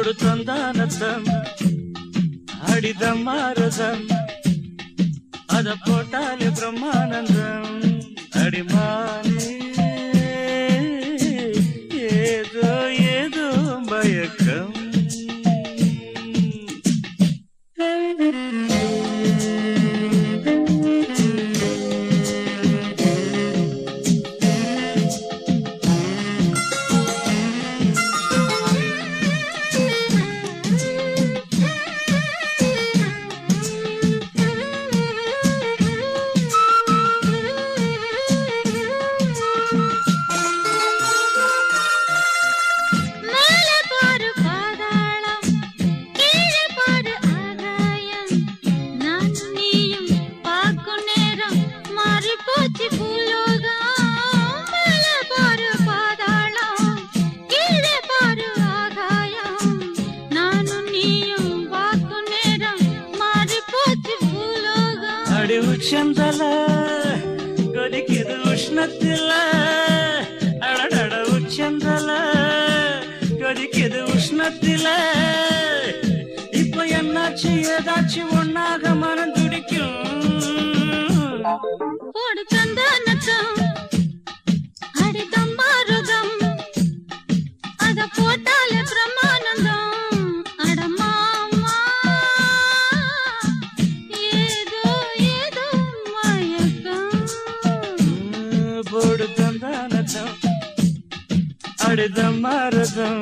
போடு தந்தானத்தம் அடிதம்மாரதம் அத போட்டாலே பிரம்மானந்தம் அடிமானே ஏதோ ஏதோ பயக்கம் மேலே பாரு பாதாளம் கீழே பாரு ஆகாயம் நான் நீயும் பார்க்கும் நேரம் மாறி போச்சு பூலோகம் மேலே பாரு பாதாளம் கீழே பாரு ஆகாயம் நானும் நீயும் பார்க்கும் நேரம் மாறி போச்சு பூலோகம் அடி உச்சந்தல கொதிக்குது உஷ்ணத்தில அடடட உச்சந்தல கொதிக்குது உஷ்ணத்தில இப்ப என்னாச்சு ஏதாச்சும் ஒன்னாக மனம் துடிக்கும் போடு சந்தனத்தம் அடிதம் மாறுதம் அத போட்டாலே பிரமானந்தம் அடமாமா ஏதோ ஏதோ மயக்கம் போடு தந்தானதம் அடிதம் மாறுதம்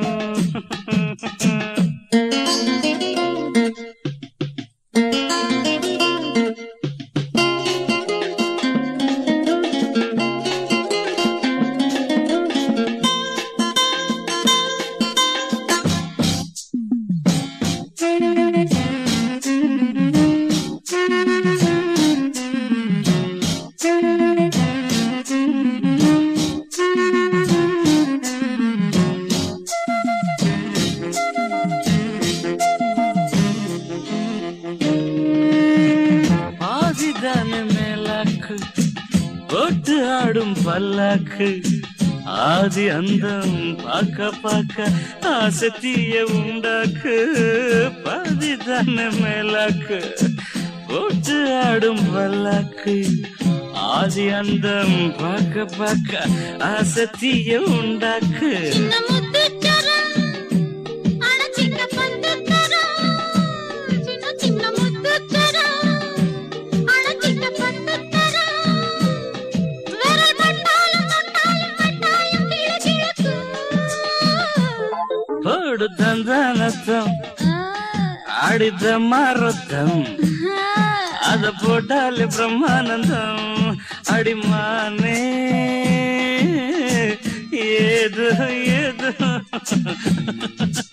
ஆதிதான மேலாக்கு போட்டு ஆடும் பல்லாக்கு ஆதி அந்தம் பார்க்க பார்க்க ஆசத்திய உண்டாக்கு பாதிதான மேலாக்கு போட்டு ஆடும் பல்லாக்கு ஆதி அந்தம் பார்க்க பார்க்க ஆசத்திய உண்டாக்கு சின்ன முத்துச்சரம் அட சின்ன பந்துச்சரம் சின்ன சின்ன முத்துச்சரம் அட சின்ன பந்துச்சரம் விரல் பட்டாலும் தொட்டாலும் கட்டாயம் கிழக்கிழக்கு போடு தந்தானத்தம் ஆடித மரத்தம் அத போட்டாலே பிரம்மானந்தம் அடிமானே ஏதோ ஏதோ